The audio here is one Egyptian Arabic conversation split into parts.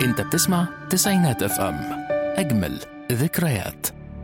انت بتسمع تسعينات اف ام اجمل ذكريات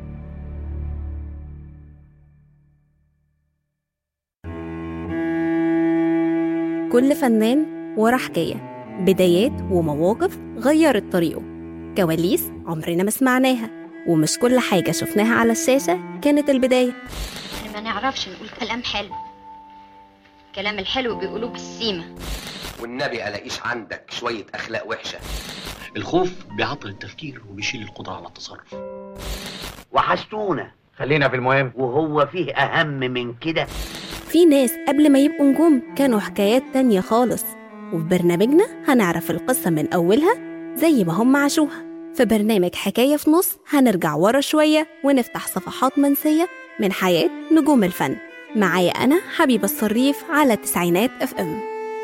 كل فنان ورا حكاية بدايات ومواقف غيرت طريقه كواليس عمرنا ما سمعناها ومش كل حاجة شفناها على الشاشة كانت البداية احنا ما نعرفش نقول كلام حلو الكلام الحلو بيقولوه بالسيمة والنبي الاقيش عندك شويه اخلاق وحشه الخوف بيعطل التفكير وبيشيل القدرة على التصرف وحشتونا خلينا في المهم وهو فيه أهم من كده في ناس قبل ما يبقوا نجوم كانوا حكايات تانية خالص وفي برنامجنا هنعرف القصة من أولها زي ما هم عاشوها في برنامج حكاية في نص هنرجع ورا شوية ونفتح صفحات منسية من حياة نجوم الفن معايا أنا حبيبة الصريف على تسعينات اف ام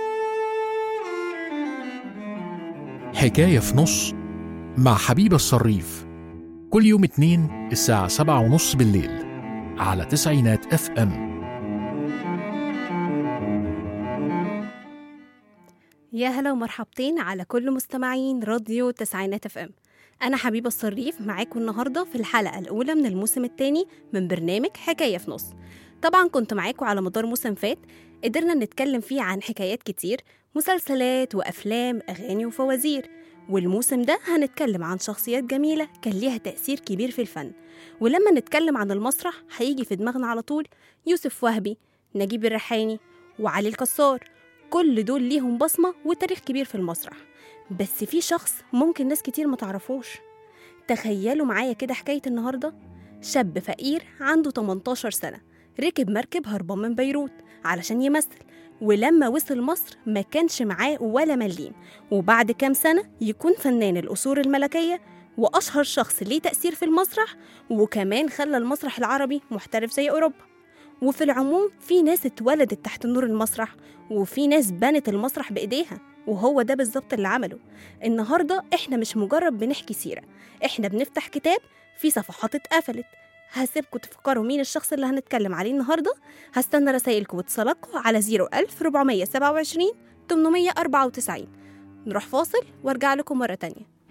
حكاية في نص مع حبيب الصريف كل يوم اتنين الساعة سبعة ونص بالليل على تسعينات اف ام يا هلا ومرحبتين على كل مستمعين راديو تسعينات اف ام انا حبيبه الصريف معاكم النهارده في الحلقه الاولى من الموسم الثاني من برنامج حكايه في نص طبعا كنت معاكم على مدار موسم فات قدرنا نتكلم فيه عن حكايات كتير مسلسلات وافلام اغاني وفوازير والموسم ده هنتكلم عن شخصيات جميله كان ليها تاثير كبير في الفن ولما نتكلم عن المسرح هيجي في دماغنا على طول يوسف وهبي نجيب الريحاني وعلي الكسار كل دول ليهم بصمة وتاريخ كبير في المسرح بس في شخص ممكن ناس كتير ما تعرفوش تخيلوا معايا كده حكاية النهاردة شاب فقير عنده 18 سنة ركب مركب هربان من بيروت علشان يمثل ولما وصل مصر ما كانش معاه ولا مليم وبعد كام سنة يكون فنان الأصول الملكية وأشهر شخص ليه تأثير في المسرح وكمان خلى المسرح العربي محترف زي أوروبا وفي العموم في ناس اتولدت تحت نور المسرح وفي ناس بنت المسرح بإيديها وهو ده بالظبط اللي عمله النهاردة احنا مش مجرد بنحكي سيرة احنا بنفتح كتاب في صفحات اتقفلت هسيبكم تفكروا مين الشخص اللي هنتكلم عليه النهاردة هستنى رسايلكم واتصالاتكم على 01427 894 نروح فاصل وارجع لكم مرة تانية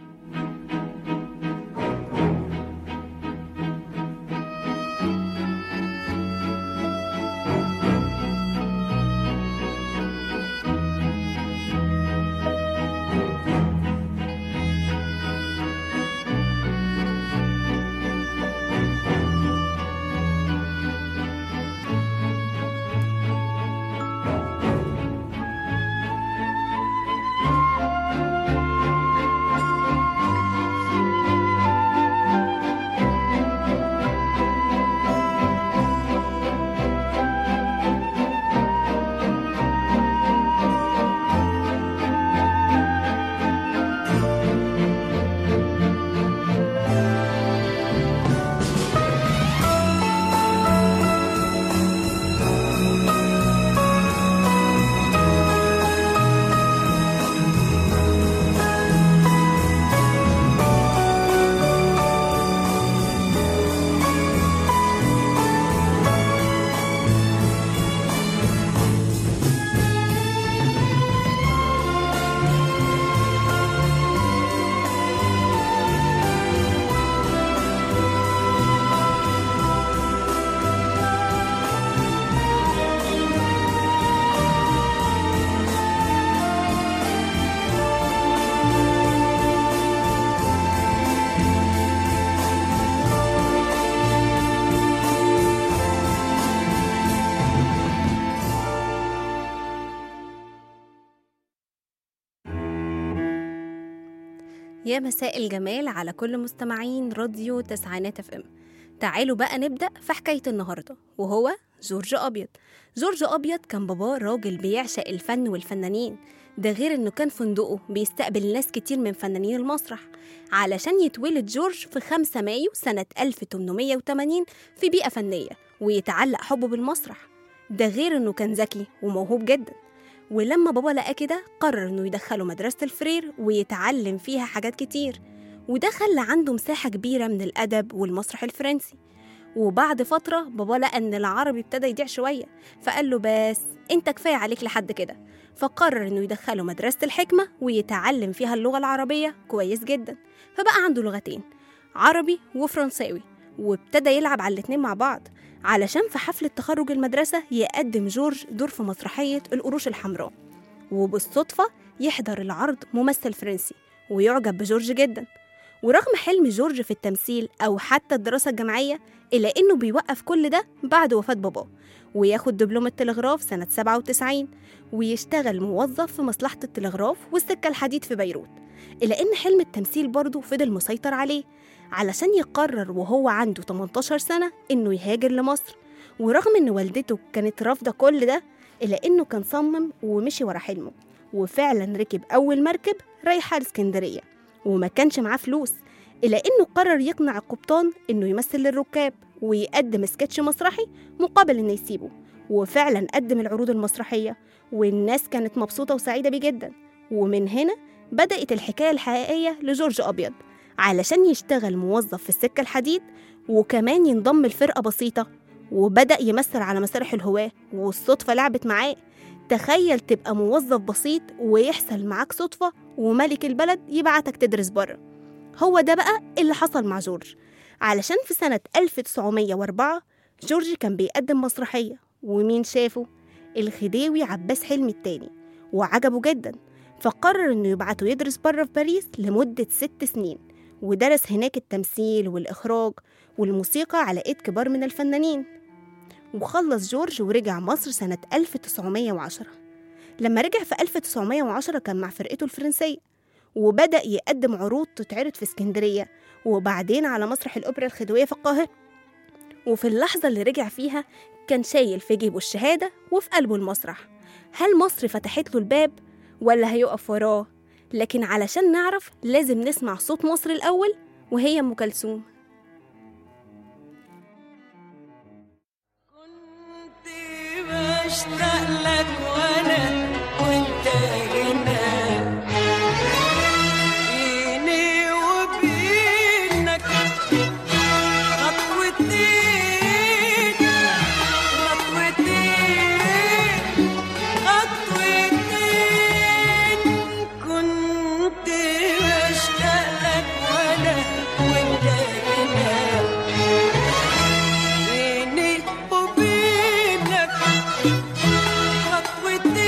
يا مساء الجمال على كل مستمعين راديو تسعينات اف ام تعالوا بقى نبدأ في حكاية النهاردة وهو جورج أبيض جورج أبيض كان باباه راجل بيعشق الفن والفنانين ده غير إنه كان فندقه بيستقبل ناس كتير من فنانين المسرح علشان يتولد جورج في 5 مايو سنة 1880 في بيئة فنية ويتعلق حبه بالمسرح ده غير إنه كان ذكي وموهوب جدا ولما بابا لقاه كده قرر إنه يدخله مدرسة الفرير ويتعلم فيها حاجات كتير وده خلى عنده مساحة كبيرة من الأدب والمسرح الفرنسي وبعد فترة بابا لقى إن العربي ابتدى يضيع شوية فقال له بس أنت كفاية عليك لحد كده فقرر إنه يدخله مدرسة الحكمة ويتعلم فيها اللغة العربية كويس جدا فبقى عنده لغتين عربي وفرنساوي وابتدى يلعب على الاتنين مع بعض علشان في حفلة تخرج المدرسة يقدم جورج دور في مسرحية القروش الحمراء وبالصدفة يحضر العرض ممثل فرنسي ويعجب بجورج جدا ورغم حلم جورج في التمثيل أو حتى الدراسة الجامعية إلا إنه بيوقف كل ده بعد وفاة باباه وياخد دبلوم التلغراف سنة 97 ويشتغل موظف في مصلحة التلغراف والسكة الحديد في بيروت إلا إن حلم التمثيل برضه فضل مسيطر عليه علشان يقرر وهو عنده 18 سنة إنه يهاجر لمصر ورغم إن والدته كانت رافضة كل ده إلا إنه كان صمم ومشي ورا حلمه وفعلا ركب أول مركب رايحة الإسكندرية وما كانش معاه فلوس إلا إنه قرر يقنع القبطان إنه يمثل للركاب ويقدم سكتش مسرحي مقابل إنه يسيبه وفعلا قدم العروض المسرحية والناس كانت مبسوطة وسعيدة بيه جدا ومن هنا بدأت الحكاية الحقيقية لجورج أبيض علشان يشتغل موظف في السكة الحديد وكمان ينضم لفرقة بسيطة وبدأ يمثل على مسارح الهواة والصدفة لعبت معاه تخيل تبقى موظف بسيط ويحصل معاك صدفة وملك البلد يبعتك تدرس بره هو ده بقى اللي حصل مع جورج علشان في سنة 1904 جورج كان بيقدم مسرحية ومين شافه؟ الخديوي عباس حلمي التاني وعجبه جدا فقرر انه يبعته يدرس بره في باريس لمدة ست سنين ودرس هناك التمثيل والإخراج والموسيقى على إيد كبار من الفنانين وخلص جورج ورجع مصر سنة 1910 لما رجع في 1910 كان مع فرقته الفرنسية وبدأ يقدم عروض تتعرض في اسكندرية وبعدين على مسرح الأوبرا الخديوية في القاهرة وفي اللحظة اللي رجع فيها كان شايل في جيبه الشهادة وفي قلبه المسرح هل مصر فتحت له الباب ولا هيقف وراه لكن علشان نعرف لازم نسمع صوت مصر الأول وهي أم كلثوم كنت بشتاق لك وانا وانت هنا بيني وبينك خطوتين خطوتين خطوتين كنت بشتاق لك وانا وانت هنا بيني وبينك خطوتين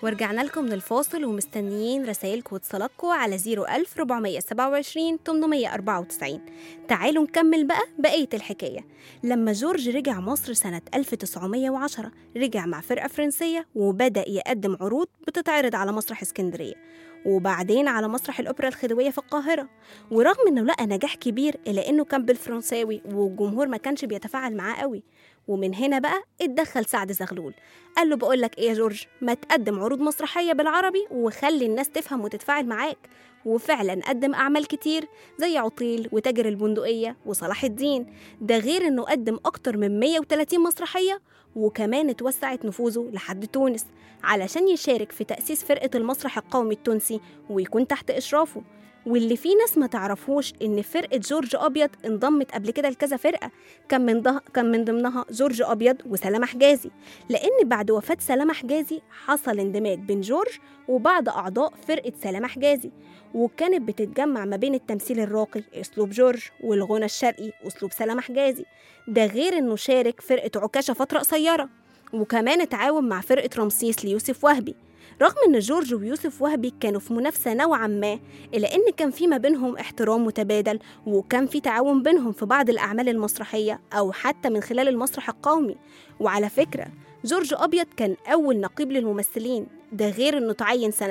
ورجعنا لكم من الفاصل ومستنيين رسائلكم واتصالاتكم على 01427 894 تعالوا نكمل بقى بقية الحكاية لما جورج رجع مصر سنة 1910 رجع مع فرقة فرنسية وبدأ يقدم عروض بتتعرض على مسرح اسكندرية وبعدين على مسرح الأوبرا الخديوية في القاهرة ورغم إنه لقى نجاح كبير إلا إنه كان بالفرنساوي والجمهور ما كانش بيتفاعل معاه قوي ومن هنا بقى اتدخل سعد زغلول قال له بقول لك ايه يا جورج ما تقدم عروض مسرحيه بالعربي وخلي الناس تفهم وتتفاعل معاك وفعلا قدم اعمال كتير زي عطيل وتاجر البندقيه وصلاح الدين ده غير انه قدم اكتر من 130 مسرحيه وكمان اتوسعت نفوذه لحد تونس علشان يشارك في تأسيس فرقة المسرح القومي التونسي ويكون تحت إشرافه واللي في ناس ما تعرفوش إن فرقة جورج أبيض انضمت قبل كده لكذا فرقة كان من ده كان من ضمنها جورج أبيض وسلامة حجازي لأن بعد وفاة سلامة حجازي حصل اندماج بين جورج وبعض أعضاء فرقة سلامة حجازي وكانت بتتجمع ما بين التمثيل الراقي أسلوب جورج والغنى الشرقي أسلوب سلامة حجازي ده غير إنه شارك فرقة عكاشة فترة قصيرة وكمان اتعاون مع فرقة رمسيس ليوسف وهبي رغم ان جورج ويوسف وهبي كانوا في منافسة نوعا ما إلا إن كان في ما بينهم احترام متبادل وكان في تعاون بينهم في بعض الأعمال المسرحية أو حتى من خلال المسرح القومي وعلى فكرة جورج أبيض كان أول نقيب للممثلين ده غير إنه تعين سنة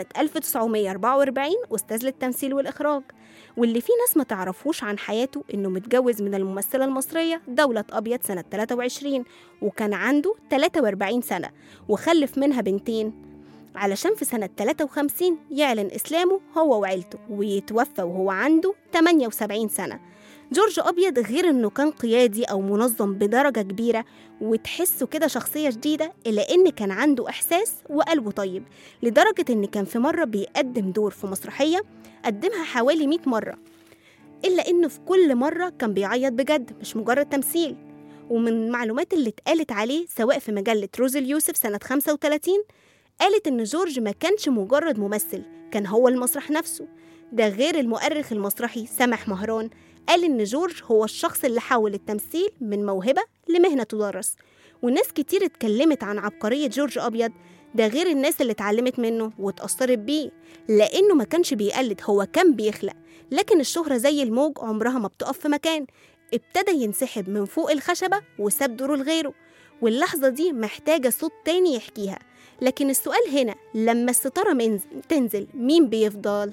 1944 أستاذ للتمثيل والإخراج واللي في ناس ما تعرفوش عن حياته إنه متجوز من الممثلة المصرية دولة أبيض سنة 23 وكان عنده 43 سنة وخلف منها بنتين علشان في سنة 53 يعلن إسلامه هو وعيلته ويتوفى وهو عنده 78 سنة جورج أبيض غير إنه كان قيادي أو منظم بدرجة كبيرة وتحسه كده شخصية جديدة إلا إن كان عنده إحساس وقلبه طيب لدرجة إن كان في مرة بيقدم دور في مسرحية قدمها حوالي 100 مرة إلا إنه في كل مرة كان بيعيط بجد مش مجرد تمثيل ومن المعلومات اللي اتقالت عليه سواء في مجلة روز اليوسف سنة 35 قالت إن جورج ما كانش مجرد ممثل كان هو المسرح نفسه ده غير المؤرخ المسرحي سامح مهران قال إن جورج هو الشخص اللي حول التمثيل من موهبة لمهنة تدرس وناس كتير اتكلمت عن عبقرية جورج أبيض ده غير الناس اللي اتعلمت منه واتأثرت بيه لأنه ما كانش بيقلد هو كان بيخلق لكن الشهرة زي الموج عمرها ما بتقف في مكان ابتدى ينسحب من فوق الخشبة وساب دوره لغيره واللحظة دي محتاجة صوت تاني يحكيها لكن السؤال هنا لما الستارة منز- تنزل مين بيفضل؟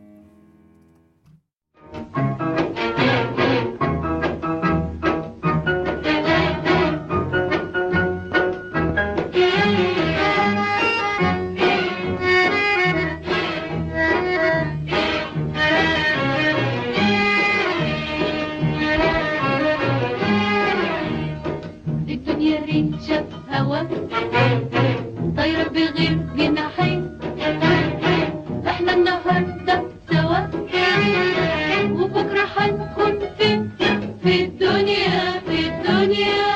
الدنيا ريشة هوا طايرة بغير جناحين احنا النهاردة سوا وبكرة هنكون فين في الدنيا في الدنيا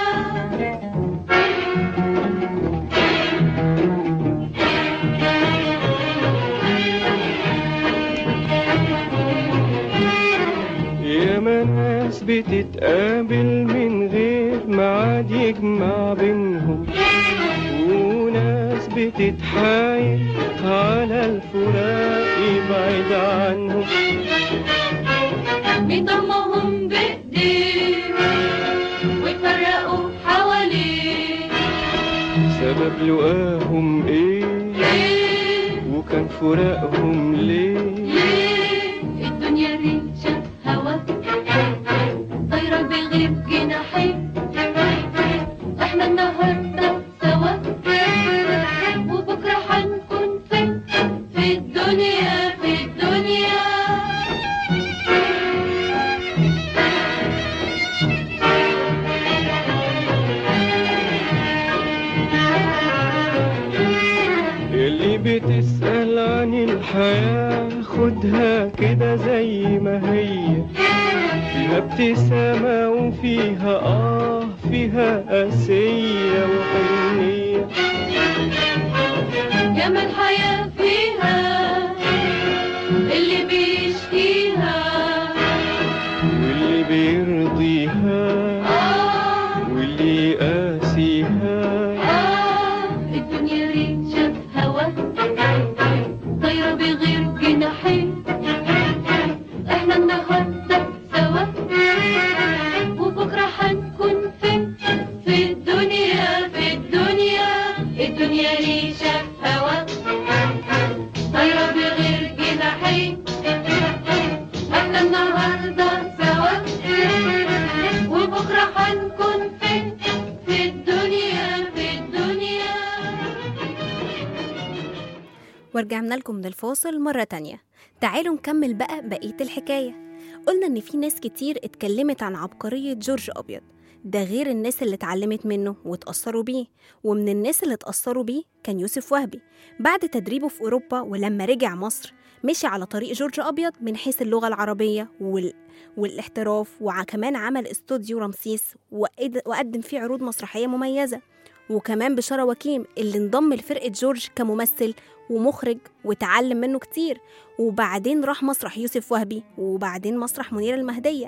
يا ناس بتتقابل من غير ميعاد يجمع بينهم وناس بتتحايل على الفراق يبعد عنهم بيضمهم بإيديه ويفرقوا حواليه سبب لقاهم ايه ليه وكان فراقهم ليه ليه الدنيا ريشة هوا طايرة بغير جناحين احنا النهاردة سوا وبكرة هنكون فين في الدنيا في الدنيا اللي بتسأل عن الحياة خدها كده زي ما هي فيها ابتسامة وفيها آه فيها قاسية وحنية جمال الحياة فيها اللي بيشكيها واللي بيرضيها آه واللي يقاسيها آه الدنيا ريشة هوا ورجعنا لكم من الفاصل مرة تانية تعالوا نكمل بقى بقية الحكاية قلنا إن في ناس كتير اتكلمت عن عبقرية جورج أبيض ده غير الناس اللي اتعلمت منه واتأثروا بيه ومن الناس اللي اتأثروا بيه كان يوسف وهبي بعد تدريبه في أوروبا ولما رجع مصر مشي على طريق جورج أبيض من حيث اللغة العربية وال... والاحتراف وكمان عمل استوديو رمسيس وقد- وقدم فيه عروض مسرحية مميزة وكمان بشارة وكيم اللي انضم لفرقة جورج كممثل ومخرج وتعلم منه كتير وبعدين راح مسرح يوسف وهبي وبعدين مسرح منير المهدية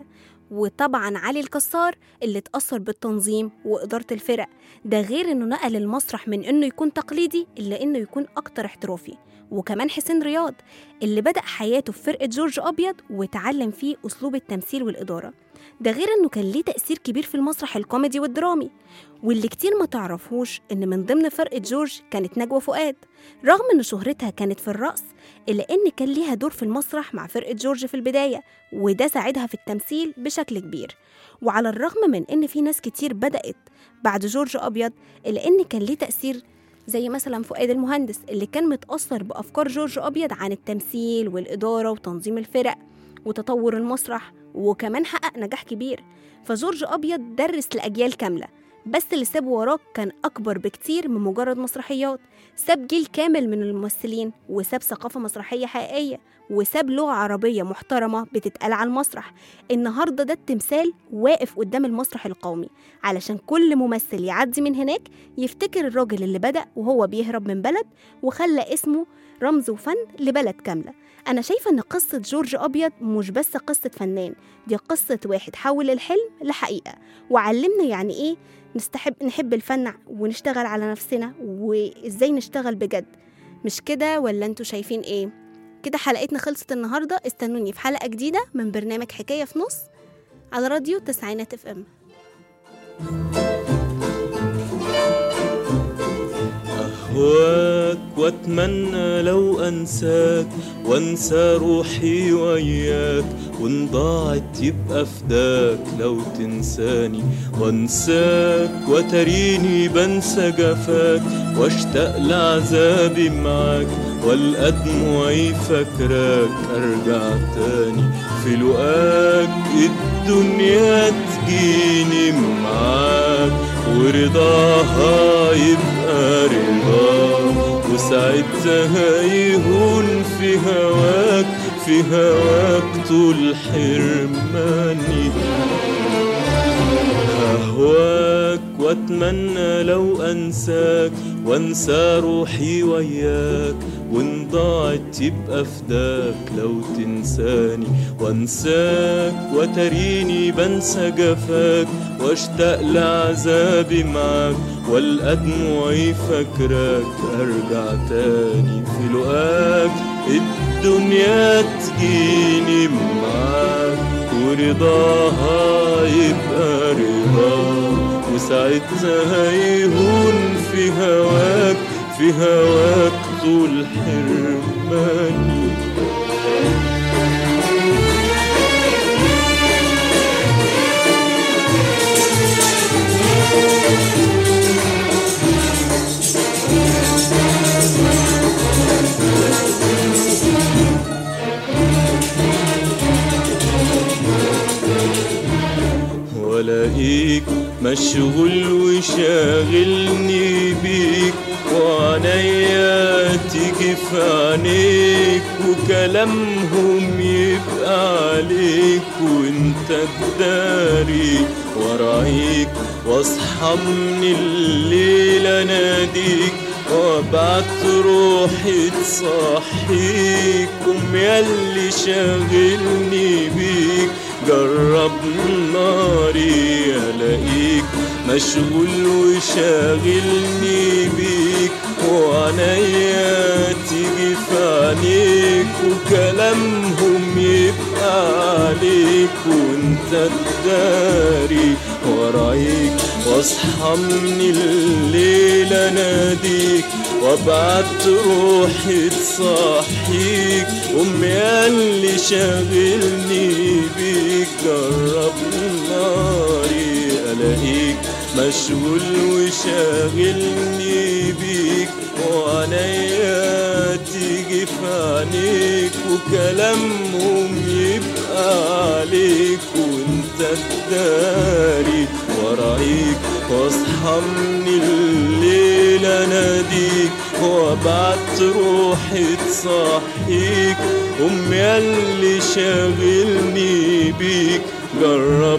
وطبعا علي الكسار اللي اتأثر بالتنظيم وإدارة الفرق ده غير إنه نقل المسرح من إنه يكون تقليدي إلا إنه يكون أكتر احترافي وكمان حسين رياض اللي بدأ حياته في فرقة جورج أبيض وتعلم فيه أسلوب التمثيل والإدارة ده غير إنه كان ليه تأثير كبير في المسرح الكوميدي والدرامي واللي كتير ما تعرفوش إن من ضمن فرقة جورج كانت نجوى فؤاد رغم إن شهرتها كانت في الرقص إلا إن كان ليها دور في المسرح مع فرقة جورج في البداية وده ساعدها في التمثيل بشكل كبير وعلى الرغم من إن في ناس كتير بدأت بعد جورج أبيض إلا إن كان ليه تأثير زي مثلا فؤاد المهندس اللي كان متأثر بأفكار جورج أبيض عن التمثيل والإدارة وتنظيم الفرق وتطور المسرح وكمان حقق نجاح كبير فجورج أبيض درس لأجيال كاملة بس اللي سابه وراه كان أكبر بكتير من مجرد مسرحيات ساب جيل كامل من الممثلين وساب ثقافة مسرحية حقيقية وساب لغة عربية محترمة بتتقال على المسرح النهاردة ده التمثال واقف قدام المسرح القومي علشان كل ممثل يعدي من هناك يفتكر الراجل اللي بدأ وهو بيهرب من بلد وخلى اسمه رمز وفن لبلد كاملة أنا شايفة إن قصة جورج أبيض مش بس قصة فنان دي قصة واحد حول الحلم لحقيقة وعلمنا يعني إيه نستحب نحب الفن ونشتغل على نفسنا وإزاي نشتغل بجد مش كده ولا انتوا شايفين إيه؟ كده حلقتنا خلصت النهاردة استنوني في حلقة جديدة من برنامج حكاية في نص على راديو تسعينات اف ام أهواك وأتمنى لو أنساك وأنسى روحي وياك وإن ضاعت يبقى فداك لو تنساني وأنساك وتريني بنسى جفاك واشتاق لعذابي معاك والقى دموعي فاكراك أرجع تاني في لقاك الدنيا تجيني معاك ورضاها يبقى رضاك وساعتها يهون في هواك في هواك طول حرماني أهواك وأتمنى لو أنساك وأنسى روحي وياك وإن ضاعت يبقى فداك لو تنساني وأنساك وتريني بنسى جفاك واشتاق لعذابي معاك والقى دموعي فاكراك أرجع تاني في لقاك الدنيا تجيني معاك ورضاها يبقى رضاك وساعتها يهون في هواك في هواك طول حرماني والاقيك مشغول وشاغلني بيك وعنيا تيجي في عينيك وكلامهم يبقى عليك وانت تداري ورايك واصحى من الليل اناديك وابعت روحي تصحيك قوم ياللي شاغلني بيك جرب ناري الاقيك مشغول وشاغلني بيك وعنيا تيجي في عينيك وكلامهم يبقى عليك وانت تداري ورايك واصحى من الليل اناديك وابعت روحي تصحيك امي اللي شاغلني بيك جرب ناري الاقيك مشغول وشاغلني بيك وعنيا تيجي في عينيك وكلامهم يبقى عليك وانت تداري ورايك واصحى من الليل اناديك وابعت روحي تصحيك قوم ياللي شاغلني بيك جرب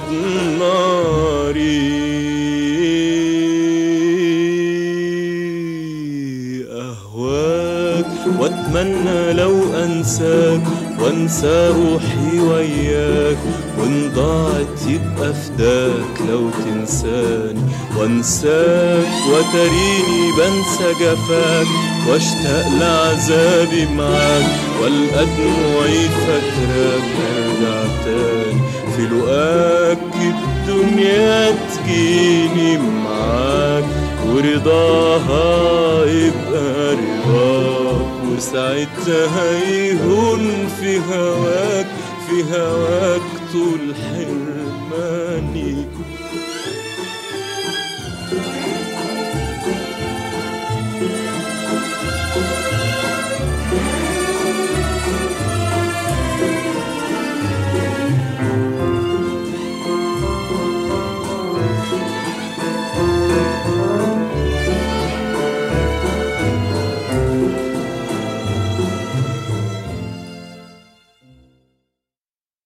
ناري أهواك وأتمنى لو أنساك وأنسى روحي وياك وإن ضاعت يبقى فداك لو تنساني وأنساك وتريني بنسى جفاك واشتاق لعذابي معاك والقى دموعي فاكراك ارجع تاني في لقاك الدنيا تجيني معاك ورضاها يبقى رضاك وساعتها يهون في هواك في هواك طول حرماني